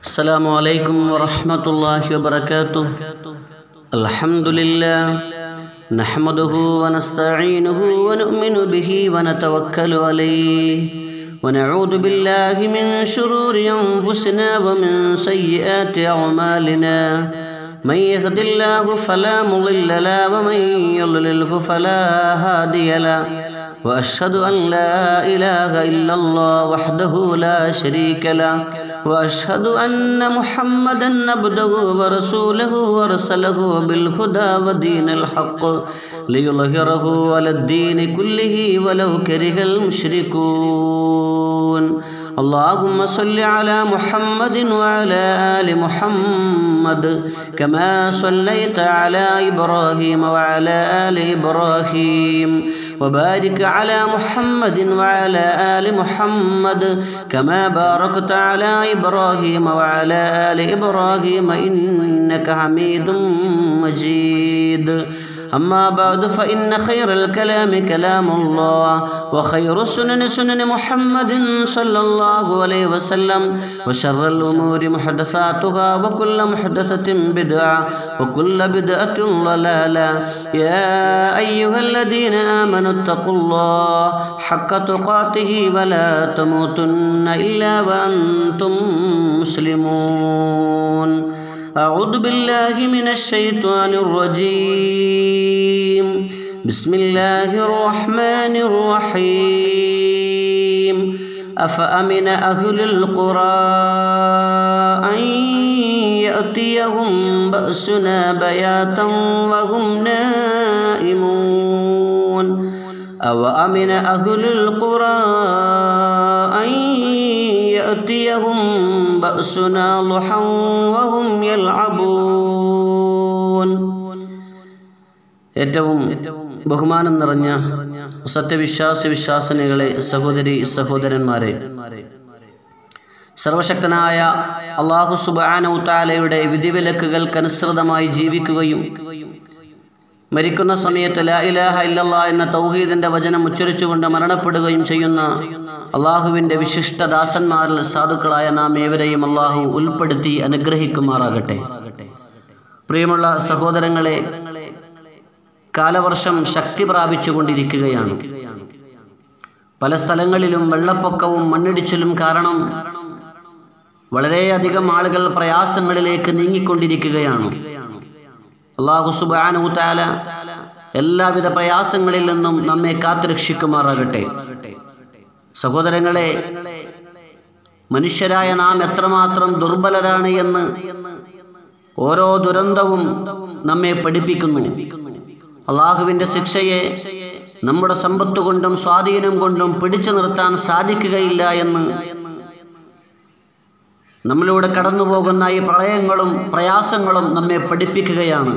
السلام عليكم ورحمة الله وبركاته الحمد لله نحمده ونستعينه ونؤمن به ونتوكل عليه ونعوذ بالله من شرور أنفسنا ومن سيئات أعمالنا من يهد الله فلا مضل له ومن يضلله فلا هادي له واشهد ان لا اله الا الله وحده لا شريك له واشهد ان محمدا عبده ورسوله ورسله بالهدى ودين الحق ليظهره على الدين كله ولو كره المشركون اللهم صل على محمد وعلى ال محمد كما صليت على ابراهيم وعلى ال ابراهيم وبارك على محمد وعلى ال محمد كما باركت على ابراهيم وعلى ال ابراهيم انك حميد مجيد أما بعد فإن خير الكلام كلام الله وخير السنن سنن محمد صلى الله عليه وسلم وشر الأمور محدثاتها وكل محدثة بدعة وكل بدعة ضلالة يا أيها الذين آمنوا اتقوا الله حق تقاته ولا تموتن إلا وأنتم مسلمون أعوذ بالله من الشيطان الرجيم بسم الله الرحمن الرحيم أفأمن أهل القرى أن يأتيهم بأسنا بياتا وهم نائمون أوأمن أهل القرى أن يأتيهم بأسنا ضحى وهم يلعبون ഏറ്റവും ബഹുമാനം നിറഞ്ഞ സത്യവിശ്വാസ വിശ്വാസനികളെ സഹോദരി സഹോദരന്മാരെ സർവശക്തനായ അള്ളാഹു സുബാനൌത്താലയുടെ വിധിവിലക്കുകൾക്കനുസൃതമായി ജീവിക്കുകയും മരിക്കുന്ന സമയത്ത് ലാ ഇലാഹ ഇല്ലല്ലാ എന്ന തൗഹീദിന്റെ വചനം ഉച്ചരിച്ചുകൊണ്ട് മരണപ്പെടുകയും ചെയ്യുന്ന അള്ളാഹുവിൻ്റെ വിശിഷ്ട ദാസന്മാരിൽ സാധുക്കളായ നാം ഏവരെയും അള്ളാഹു ഉൾപ്പെടുത്തി അനുഗ്രഹിക്കുമാറാകട്ടെ പ്രിയമുള്ള സഹോദരങ്ങളെ കാലവർഷം ശക്തി പ്രാപിച്ചുകൊണ്ടിരിക്കുകയാണ് പല സ്ഥലങ്ങളിലും വെള്ളപ്പൊക്കവും മണ്ണിടിച്ചിലും കാരണം വളരെയധികം ആളുകൾ പ്രയാസങ്ങളിലേക്ക് നീങ്ങിക്കൊണ്ടിരിക്കുകയാണ് അള്ളാഹു സുബാനുത്താല എല്ലാവിധ പ്രയാസങ്ങളിൽ നിന്നും നമ്മെ കാത്തുരക്ഷിക്കുമാറാകട്ടെ സഹോദരങ്ങളെ മനുഷ്യരായ നാം എത്രമാത്രം ദുർബലരാണ് എന്ന് ഓരോ ദുരന്തവും നമ്മെ പഠിപ്പിക്കുന്നു അള്ളാഹുവിൻ്റെ ശിക്ഷയെ നമ്മുടെ സമ്പത്ത് കൊണ്ടും സ്വാധീനം കൊണ്ടും പിടിച്ചു നിർത്താൻ സാധിക്കുകയില്ല എന്ന് നമ്മളിലൂടെ കടന്നു പോകുന്ന ഈ പ്രളയങ്ങളും പ്രയാസങ്ങളും നമ്മെ പഠിപ്പിക്കുകയാണ്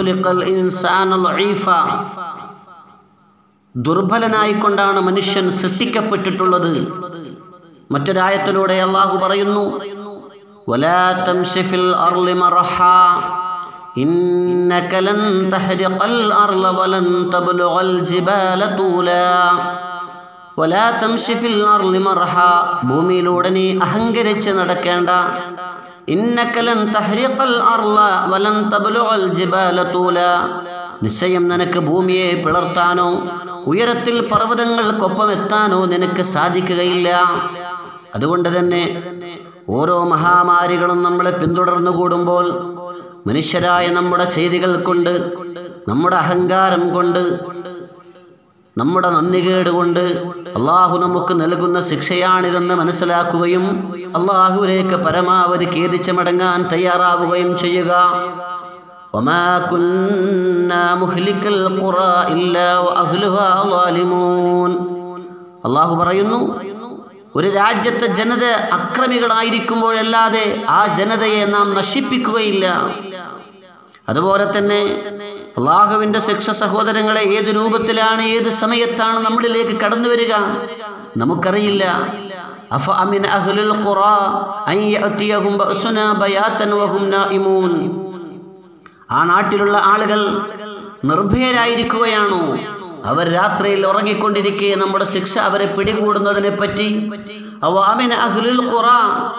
ദുർബലനായിക്കൊണ്ടാണ് മനുഷ്യൻ സൃഷ്ടിക്കപ്പെട്ടിട്ടുള്ളത് മറ്റൊരായത്തിലൂടെ അള്ളാഹു പറയുന്നു ولا تمش في الأرض مرحا إنك لن تحرق الأرض ولن تبلغ الجبال طولا ولا تمش في الأرض مرحا ഭൂമിയിലൂടെ നീ അഹങ്കരിച്ച് നടക്കേണ്ട ഇന്നക്കലൻ തഹ്രിഖൽ അർള വലൻ തബ്ലുഗൽ ജിബാല തൂല നിശ്ചയം നിനക്ക് ഭൂമിയെ പിളർത്താനോ ഉയരത്തിൽ പർവ്വതങ്ങൾക്കൊപ്പം എത്താനോ നിനക്ക് സാധിക്കുകയില്ല അതുകൊണ്ട് തന്നെ ഓരോ മഹാമാരികളും നമ്മളെ പിന്തുടർന്നു കൂടുമ്പോൾ മനുഷ്യരായ നമ്മുടെ ചെയ്തികൾ കൊണ്ട് നമ്മുടെ അഹങ്കാരം കൊണ്ട് നമ്മുടെ നന്ദികേട് കൊണ്ട് അള്ളാഹു നമുക്ക് നൽകുന്ന ശിക്ഷയാണിതെന്ന് മനസ്സിലാക്കുകയും അള്ളാഹുവിലേക്ക് പരമാവധി ഖേദിച്ച് മടങ്ങാൻ തയ്യാറാവുകയും ചെയ്യുക അള്ളാഹു പറയുന്നു ഒരു രാജ്യത്തെ ജനത അക്രമികളായിരിക്കുമ്പോഴല്ലാതെ ആ ജനതയെ നാം നശിപ്പിക്കുകയില്ല അതുപോലെ തന്നെ അള്ളാഹുവിൻ്റെ ശിക്ഷ സഹോദരങ്ങളെ ഏത് രൂപത്തിലാണ് ഏത് സമയത്താണ് നമ്മളിലേക്ക് കടന്നു വരിക നമുക്കറിയില്ല അഫ അമിൻ അഹ്ലുൽ ഖുറാ അൻ യഅതിയഹും ബഅസുനാ ബയാതൻ വഹും നായിമൂൻ ആ നാട്ടിലുള്ള ആളുകൾ നിർഭയരായിരിക്കുകയാണോ അവർ രാത്രിയിൽ ഉറങ്ങിക്കൊണ്ടിരിക്കെ നമ്മുടെ ശിക്ഷ അവരെ പിടികൂടുന്നതിനെ പറ്റി അവാമിന അഹ്ലുൽ ഖുറ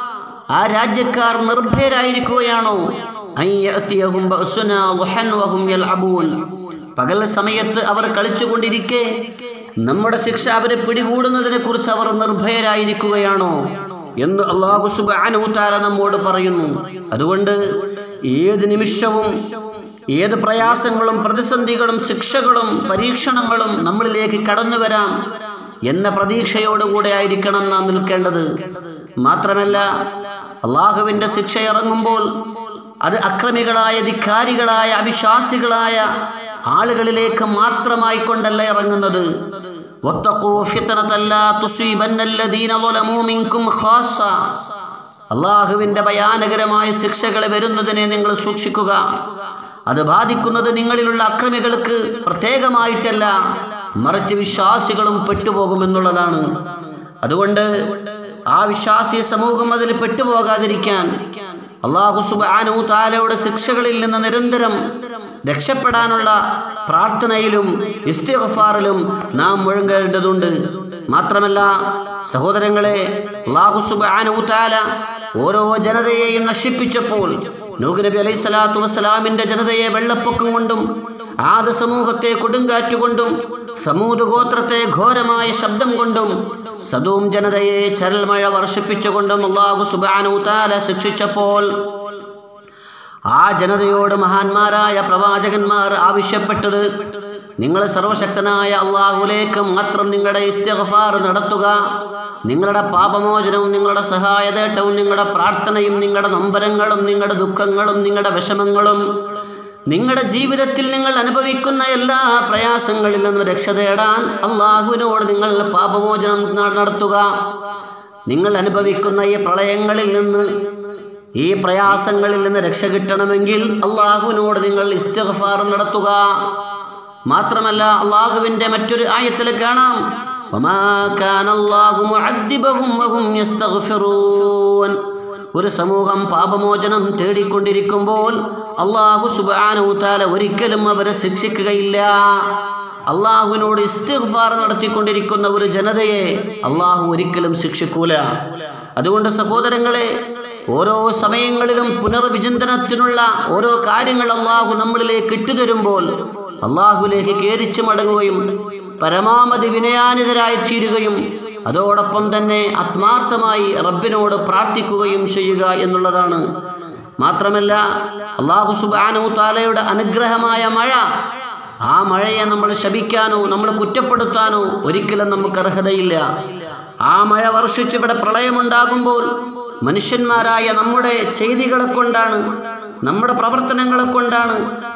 ആ രാജ്യക്കാർ നിർഭയരായിരിക്കുകയാണോ അൻ യഅതിയഹും ബഅസുനാ ളുഹൻ വഹും യൽഅബൂൻ പകൽ സമയത്ത് അവർ കളിച്ചുകൊണ്ടിരിക്കെ നമ്മുടെ ശിക്ഷ അവരെ പിടികൂടുന്നതിനെ കുറിച്ച് അവർ നിർഭയരായിരിക്കുകയാണോ എന്ന് അള്ളാഹു സുബ്ഹാനഹു തആല നമ്മോട് പറയുന്നു അതുകൊണ്ട് ഏത് നിമിഷവും ഏത് പ്രയാസങ്ങളും പ്രതിസന്ധികളും ശിക്ഷകളും പരീക്ഷണങ്ങളും നമ്മളിലേക്ക് കടന്നു വരാം എന്ന പ്രതീക്ഷയോടുകൂടെ ആയിരിക്കണം നാം നിൽക്കേണ്ടത് മാത്രമല്ല അള്ളാഹുവിൻ്റെ ശിക്ഷ ഇറങ്ങുമ്പോൾ അത് അക്രമികളായ ധിക്കാരികളായ അവിശ്വാസികളായ ആളുകളിലേക്ക് മാത്രമായി കൊണ്ടല്ല ഇറങ്ങുന്നത് واتقوا فتنة لا تصيبن الذين ظلموا منكم خاصة അള്ളാഹുവിൻ്റെ ഭയാനകരമായ ശിക്ഷകൾ വരുന്നതിനെ നിങ്ങൾ സൂക്ഷിക്കുക അത് ബാധിക്കുന്നത് നിങ്ങളിലുള്ള അക്രമികൾക്ക് പ്രത്യേകമായിട്ടല്ല മറിച്ച് വിശ്വാസികളും പെട്ടുപോകുമെന്നുള്ളതാണ് അതുകൊണ്ട് ആ വിശ്വാസി സമൂഹം അതിൽ പെട്ടുപോകാതിരിക്കാൻ അള്ളാഹു സുബാനു താലയുടെ ശിക്ഷകളിൽ നിന്ന് നിരന്തരം രക്ഷപ്പെടാനുള്ള പ്രാർത്ഥനയിലും ഇസ്തിഗ്ഫാറിലും നാം മുഴങ്ങേണ്ടതുണ്ട് മാത്രമല്ല സഹോദരങ്ങളെ അള്ളാഹു സുബാനു താല ഓരോ ജനതയെയും നശിപ്പിച്ചപ്പോൾ നൂഹ് നബി അലൈഹി സ്വലാത്തു വസ്സലാമിന്റെ ജനതയെ വെള്ളപ്പൊക്കം കൊണ്ടും ആദ സമൂഹത്തെ കൊടുങ്കാറ്റുകൊണ്ടും സമൂത് ഗോത്രത്തെ ഘോരമായ ശബ്ദം കൊണ്ടും സദൂം ജനതയെ ചരൽമഴ വർഷിപ്പിച്ചുകൊണ്ടും അള്ളാഹു സുബാനു താല ശിക്ഷിച്ചപ്പോൾ ആ ജനതയോട് മഹാന്മാരായ പ്രവാചകന്മാർ ആവശ്യപ്പെട്ടത് നിങ്ങൾ സർവശക്തനായ അള്ളാഹുലേക്ക് മാത്രം നിങ്ങളുടെ ഇസ്തിഗ്ഫാർ നടത്തുക നിങ്ങളുടെ പാപമോചനവും നിങ്ങളുടെ സഹായതേട്ടവും നിങ്ങളുടെ പ്രാർത്ഥനയും നിങ്ങളുടെ നൊമ്പരങ്ങളും നിങ്ങളുടെ ദുഃഖങ്ങളും നിങ്ങളുടെ വിഷമങ്ങളും നിങ്ങളുടെ ജീവിതത്തിൽ നിങ്ങൾ അനുഭവിക്കുന്ന എല്ലാ പ്രയാസങ്ങളിൽ നിന്നും രക്ഷ തേടാൻ അള്ളാഹുവിനോട് നിങ്ങൾ പാപമോചനം ന- നടത്തുക നിങ്ങൾ അനുഭവിക്കുന്ന ഈ പ്രളയങ്ങളിൽ നിന്ന് ഈ പ്രയാസങ്ങളിൽ നിന്ന് രക്ഷ കിട്ടണമെങ്കിൽ അള്ളാഹുവിനോട് നിങ്ങൾ ഇസ്തിഗ്ഫാർ നടത്തുക മാത്രമല്ല അള്ളാഹുവിൻ്റെ മറ്റൊരു ആയത്തിൽ കാണാം വമാ കാന അല്ലാഹു മുഅദ്ദിബഹും വഹും യസ്തഗ്ഫിറൂൻ ഒരു സമൂഹം പാപമോചനം തേടിക്കൊണ്ടിരിക്കുമ്പോൾ അള്ളാഹു സുബ്ഹാനഹു തആല ഒരിക്കലും അവരെ ശിക്ഷിക്കുകയില്ല അള്ളാഹുവിനോട് ഇസ്തിഗ്ഫാർ നടത്തിക്കൊണ്ടിരിക്കുന്ന ഒരു ജനതയെ അള്ളാഹു ഒരിക്കലും ശിക്ഷിക്കൂല അതുകൊണ്ട് സഹോദരങ്ങളെ ഓരോ സമയങ്ങളിലും പുനർവിചിന്തനത്തിനുള്ള ഓരോ കാര്യങ്ങൾ അള്ളാഹു നമ്മളിലേക്ക് ഇട്ടുതരുമ്പോൾ അള്ളാഹുവിലേക്ക് കേരിച്ചു മടങ്ങുകയും പരമാവധി വിനയാനിതരായി തീരുകയും അതോടൊപ്പം തന്നെ ആത്മാർത്ഥമായി റബ്ബിനോട് പ്രാർത്ഥിക്കുകയും ചെയ്യുക എന്നുള്ളതാണ് മാത്രമല്ല അള്ളാഹു സുബാനു താലയുടെ അനുഗ്രഹമായ മഴ ആ മഴയെ നമ്മൾ ശപിക്കാനോ നമ്മൾ കുറ്റപ്പെടുത്താനോ ഒരിക്കലും നമുക്ക് അർഹതയില്ല ആ മഴ വർഷിച്ച് ഇവിടെ പ്രളയമുണ്ടാകുമ്പോൾ മനുഷ്യന്മാരായ നമ്മുടെ ചെയ്തികളെ കൊണ്ടാണ് നമ്മുടെ പ്രവർത്തനങ്ങളെ കൊണ്ടാണ്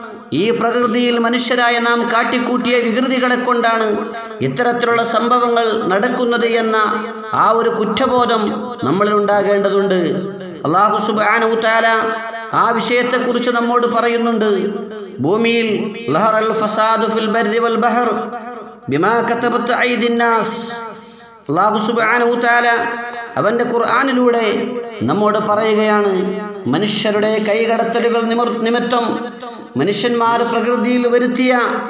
ഈ പ്രകൃതിയിൽ മനുഷ്യരായ നാം കാട്ടിക്കൂട്ടിയ വികൃതികളെ കൊണ്ടാണ് ഇത്തരത്തിലുള്ള സംഭവങ്ങൾ നടക്കുന്നത് എന്ന ആ ഒരു കുറ്റബോധം നമ്മളിൽ ഉണ്ടാകേണ്ടതുണ്ട് അള്ളാഹു സുബ്ഹാനഹു തആല ആ വിഷയത്തെക്കുറിച്ച് നമ്മോട് പറയുന്നുണ്ട് ഭൂമിയിൽ ലഹറൽ ഫസാദു ഫിൽ ബർരി വൽ ബഹർ ബിമാ കതബത് ഐദിൻ നാസ് അള്ളാഹു സുബ്ഹാനഹു തആല അവൻ്റെ ഖുർആനിലൂടെ നമ്മോട് പറയുകയാണ് മനുഷ്യരുടെ കൈകടത്തലുകൾ നിമിർ നിമിത്തം മനുഷ്യന്മാർ പ്രകൃതിയിൽ വരുത്തിയ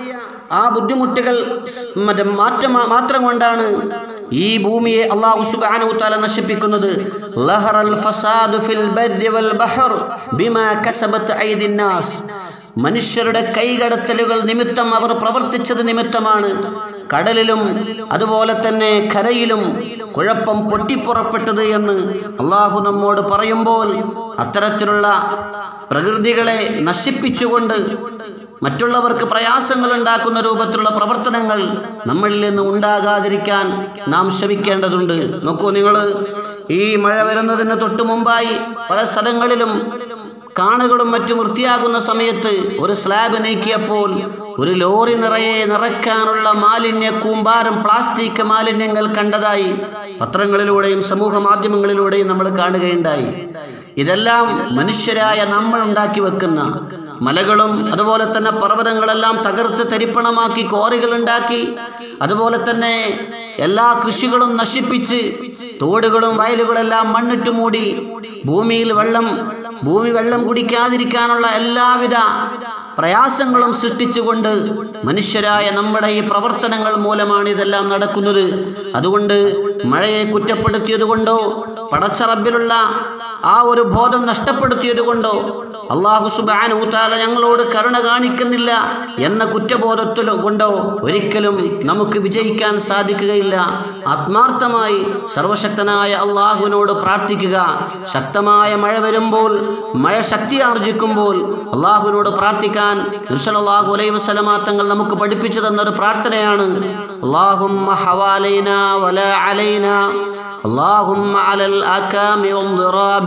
ആ ബുദ്ധിമുട്ടുകൾ സ് മറ്റേ മാറ്റം മാത്രം കൊണ്ടാണ് ഈ ഭൂമിയെ അള്ളാഹു സുബ്ഹാനഹു തആല നശിപ്പിക്കുന്നത് ലഹറൽ ഫസാദു ഫിൽ ബർരി വൽ ബഹർ ബിമാ കസബത് ഐദിൻ നാസ് മനുഷ്യരുടെ കൈകടത്തലുകൾ നിമിത്തം അവർ പ്രവർത്തിച്ചത് നിമിത്തമാണ് കടലിലും അതുപോലെ തന്നെ കരയിലും കുഴപ്പം പൊട്ടിപ്പുറപ്പെട്ടത് എന്ന് അള്ളാഹു നമ്മോട് പറയുമ്പോൾ അത്തരത്തിലുള്ള പ്രകൃതികളെ നശിപ്പിച്ചുകൊണ്ട് മറ്റുള്ളവർക്ക് പ്രയാസങ്ങൾ ഉണ്ടാക്കുന്ന രൂപത്തിലുള്ള പ്രവർത്തനങ്ങൾ നമ്മളിൽ നിന്ന് ഉണ്ടാകാതിരിക്കാൻ നാം ശ്രമിക്കേണ്ടതുണ്ട് നോക്കൂ നിങ്ങൾ ഈ മഴ വരുന്നതിന് തൊട്ട് മുമ്പായി പല സ്ഥലങ്ങളിലും കാണുകളും മറ്റും വൃത്തിയാകുന്ന സമയത്ത് ഒരു സ്ലാബ് നീക്കിയപ്പോൾ ഒരു ലോറി നിറയെ നിറയ്ക്കാനുള്ള മാലിന്യ കൂമ്പാരം പ്ലാസ്റ്റിക് മാലിന്യങ്ങൾ കണ്ടതായി പത്രങ്ങളിലൂടെയും സമൂഹ മാധ്യമങ്ങളിലൂടെയും നമ്മൾ കാണുകയുണ്ടായി ഇതെല്ലാം മനുഷ്യരായ നമ്മൾ ഉണ്ടാക്കി വെക്കുന്ന മലകളും അതുപോലെ തന്നെ പർവ്വതങ്ങളെല്ലാം തകർത്ത് തരിപ്പണമാക്കി കോറികൾ ഉണ്ടാക്കി അതുപോലെ തന്നെ എല്ലാ കൃഷികളും നശിപ്പിച്ച് തോടുകളും വയലുകളെല്ലാം മണ്ണിട്ട് മൂടി ഭൂമിയിൽ വെള്ളം ഭൂമി വെള്ളം കുടിക്കാതിരിക്കാനുള്ള എല്ലാവിധ പ്രയാസങ്ങളും സൃഷ്ടിച്ചുകൊണ്ട് മനുഷ്യരായ നമ്മുടെ ഈ പ്രവർത്തനങ്ങൾ മൂലമാണ് ഇതെല്ലാം നടക്കുന്നത് അതുകൊണ്ട് മഴയെ കുറ്റപ്പെടുത്തിയത് കൊണ്ടോ പടച്ചറബിലുള്ള ആ ഒരു ബോധം നഷ്ടപ്പെടുത്തിയത് കൊണ്ടോ അള്ളാഹു സുബാനൂത്താല ഞങ്ങളോട് കരുണ കാണിക്കുന്നില്ല എന്ന കുറ്റബോധത്തിൽ കൊണ്ടോ ഒരിക്കലും നമുക്ക് വിജയിക്കാൻ സാധിക്കുകയില്ല ആത്മാർത്ഥമായി സർവശക്തനായ അള്ളാഹുവിനോട് പ്രാർത്ഥിക്കുക ശക്തമായ മഴ വരുമ്പോൾ മഴ ശക്തി ആർജിക്കുമ്പോൾ അള്ളാഹുവിനോട് പ്രാർത്ഥിക്കാൻ നിർസലാഹു അലൈ വസലമാ തങ്ങൾ നമുക്ക് പഠിപ്പിച്ചു തന്നൊരു പ്രാർത്ഥനയാണ് اللهم حوالينا ولا علينا اللهم على الأكام والضراب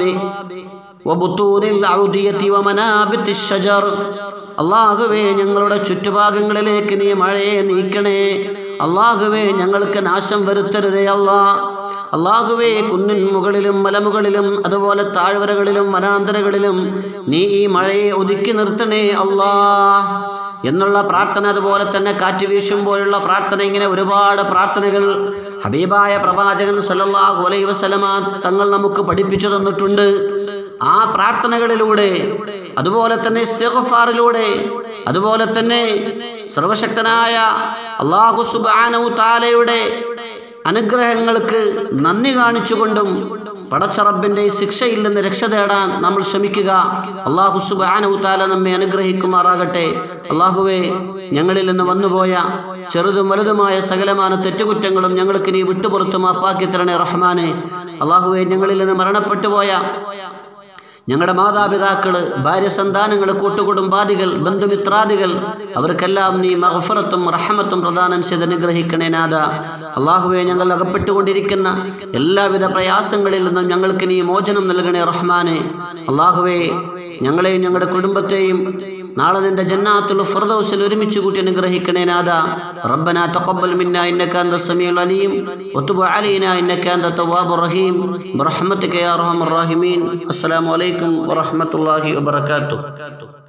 وبطون الأودية ومنابت الشجر അള്ളാഹുവേ ഞങ്ങളുടെ ചുറ്റുഭാഗങ്ങളിലേക്ക് നീ മഴയെ നീക്കണേ അള്ളാഹുവേ ഞങ്ങൾക്ക് നാശം വരുത്തരുതേ അല്ലാ അള്ളാഹുവേ കുന്നിൻ മുകളിലും മലമുകളിലും അതുപോലെ താഴ്വരകളിലും വനാന്തരകളിലും നീ ഈ മഴയെ ഒതുക്കി നിർത്തണേ അല്ലാ എന്നുള്ള പ്രാർത്ഥന അതുപോലെ തന്നെ കാറ്റ് വീശുമ്പോഴുള്ള പ്രാർത്ഥന ഇങ്ങനെ ഒരുപാട് പ്രാർത്ഥനകൾ ഹബീബായ പ്രവാചകൻ സല്ലല്ലാഹു അലൈഹി വസല്ലമ തങ്ങൾ നമുക്ക് പഠിപ്പിച്ചു തന്നിട്ടുണ്ട് ആ പ്രാർത്ഥനകളിലൂടെ അതുപോലെ തന്നെ ഇസ്തിഗ്ഫാറിലൂടെ അതുപോലെ തന്നെ സർവശക്തനായ അള്ളാഹു സുബ്ഹാനഹു താലയുടെ അനുഗ്രഹങ്ങൾക്ക് നന്ദി കാണിച്ചുകൊണ്ടും പടച്ചറബിൻ്റെ ശിക്ഷയിൽ നിന്ന് രക്ഷ തേടാൻ നമ്മൾ ശ്രമിക്കുക അള്ളാഹു സുബാനവുത്താല നമ്മെ അനുഗ്രഹിക്കുമാറാകട്ടെ അള്ളാഹുവെ ഞങ്ങളിൽ നിന്ന് വന്നുപോയ ചെറുതും വലുതുമായ സകലമായ തെറ്റുകുറ്റങ്ങളും ഞങ്ങൾക്ക് നീ വിട്ടുപുറത്തു മാപ്പാക്കി തരണേ റഹ്മാനെ അള്ളാഹുവെ ഞങ്ങളിൽ നിന്ന് മരണപ്പെട്ടു പോയ ഞങ്ങളുടെ മാതാപിതാക്കള് ഭാര്യ സന്താനങ്ങൾ കൂട്ടുകുടുംബാദികൾ ബന്ധുമിത്രാദികൾ അവർക്കെല്ലാം നീ മഹഫറത്തും റഹമത്തും പ്രദാനം ചെയ്ത് അനുഗ്രഹിക്കണേ നാഥ അള്ളാഹുവെ ഞങ്ങൾ അകപ്പെട്ടുകൊണ്ടിരിക്കുന്ന എല്ലാവിധ പ്രയാസങ്ങളിൽ നിന്നും ഞങ്ങൾക്ക് നീ മോചനം നൽകണേ റഹ്മാനെ അള്ളാഹുവെ ഞങ്ങളെയും ഞങ്ങളുടെ കുടുംബത്തെയും നാളെ നിന്റെ ജന്നാത്തുൽ ഫിർദൗസിൽ ഒരുമിച്ച് കൂട്ടി അനുഗ്രഹിക്കണേ നാഥ റബ്ബന തഖബ്ബൽ മിന്ന ഇന്നക അന്ത സമീഉൽ അലീം വതുബ് അലൈനാ ഇന്നക അന്ത തവ്വാബുർ റഹീം ബിറഹ്മതിക യാ അർഹമർ റഹീമീൻ അസ്സലാമു അലൈക്കും വറഹ്മത്തുള്ളാഹി വബറകാതുഹു